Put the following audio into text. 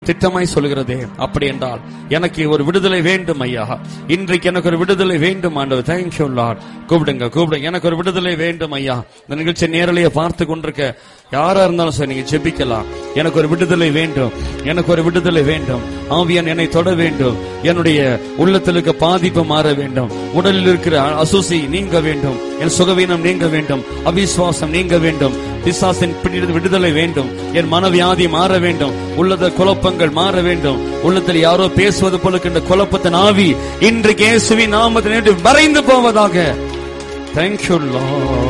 திட்டமாய் சொல்கிறதே அப்படி என்றால் எனக்கு ஒரு விடுதலை வேண்டும் ஐயா இன்றைக்கு எனக்கு ஒரு விடுதலை வேண்டும் ஆண்டவர் தேங்க்யூ லார்ட் கூப்பிடுங்க கூப்பிடுங்க எனக்கு ஒரு விடுதலை வேண்டும் ஐயா இந்த நிகழ்ச்சி நேரலையே பார்த்து கொண்டிருக்க யாரா இருந்தாலும் சரி நீங்க ஜெபிக்கலாம் எனக்கு ஒரு விடுதலை வேண்டும் எனக்கு ஒரு விடுதலை வேண்டும் ஆவியன் என்னை தொட வேண்டும் என்னுடைய உள்ளத்தில் இருக்க பாதிப்பு மாற வேண்டும் உடலில் இருக்கிற அசுசி நீங்க வேண்டும் என் சுகவீனம் நீங்க வேண்டும் அவிசுவாசம் நீங்க வேண்டும் பிசாசின் பிடித்து விடுதலை வேண்டும் என் மனவியாதி மாற வேண்டும் உள்ளத குழப்பங்கள் மாற வேண்டும் உள்ளத்தில் யாரோ பேசுவது போல இருக்கின்ற குழப்பத்தின் ஆவி இன்றைக்கு இயேசுவின் நாமத்தினை மறைந்து போவதாக தேங்க்யூ